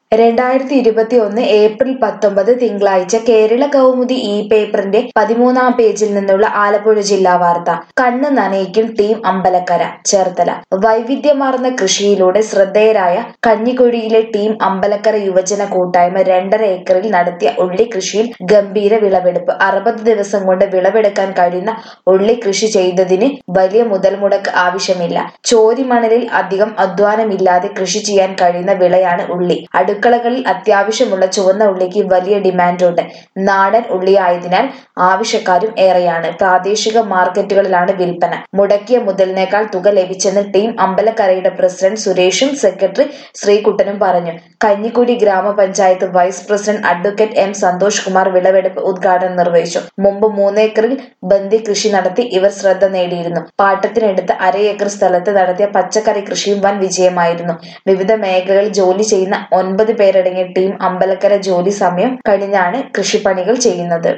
രണ്ടായിരത്തി ഇരുപത്തി ഒന്ന് ഏപ്രിൽ പത്തൊമ്പത് തിങ്കളാഴ്ച കേരള കൗമുദി ഇ പേപ്പറിന്റെ പതിമൂന്നാം പേജിൽ നിന്നുള്ള ആലപ്പുഴ ജില്ലാ വാർത്ത കണ്ണ് നനയിക്കും ടീം അമ്പലക്കര ചേർത്തല വൈവിധ്യമാർന്ന കൃഷിയിലൂടെ ശ്രദ്ധേയരായ കഞ്ഞിക്കുഴിയിലെ ടീം അമ്പലക്കര യുവജന കൂട്ടായ്മ രണ്ടര ഏക്കറിൽ നടത്തിയ ഉള്ളി കൃഷിയിൽ ഗംഭീര വിളവെടുപ്പ് അറുപത് ദിവസം കൊണ്ട് വിളവെടുക്കാൻ കഴിയുന്ന ഉള്ളി കൃഷി ചെയ്തതിന് വലിയ മുതൽ മുടക്ക് ആവശ്യമില്ല ചോരിമണലിൽ അധികം അധ്വാനമില്ലാതെ കൃഷി ചെയ്യാൻ കഴിയുന്ന വിളയാണ് ഉള്ളി അടുക്കളകളിൽ അത്യാവശ്യമുള്ള ചുവന്ന ഉള്ളിക്ക് വലിയ ഡിമാൻഡുണ്ട് നാടൻ ഉള്ളിയായതിനാൽ ആവശ്യക്കാരും ഏറെയാണ് പ്രാദേശിക മാർക്കറ്റുകളിലാണ് വിൽപ്പന മുടക്കിയ മുതലിനേക്കാൾ തുക ലഭിച്ചെന്ന് ടീം അമ്പലക്കരയുടെ പ്രസിഡന്റ് സുരേഷും സെക്രട്ടറി ശ്രീകുട്ടനും പറഞ്ഞു കഞ്ഞിക്കുടി ഗ്രാമപഞ്ചായത്ത് vice president advocate M Santhosh Kumar വിളവെടുപ്പ് ഉദ്ഘാടനം നിർവഹിച്ചു മുമ്പ് മൂന്നേക്കറിൽ ബന്ദി കൃഷി നടത്തി ഇവർ ശ്രദ്ധ നേടിയിരുന്നു പാട്ടത്തിനെടുത്ത അര ഏക്കർ സ്ഥലത്ത് നടത്തിയ പച്ചക്കറി കൃഷിയും വൻ വിജയമായിരുന്നു വിവിധ മേഖലകളിൽ ജോലി ചെയ്യുന്ന ഒൻപത് പേരടങ്ങിയ ടീം അമ്പലക്കര ജോലി സമയം കഴിഞ്ഞാണ് കൃഷിപ്പണികൾ ചെയ്യുന്നത്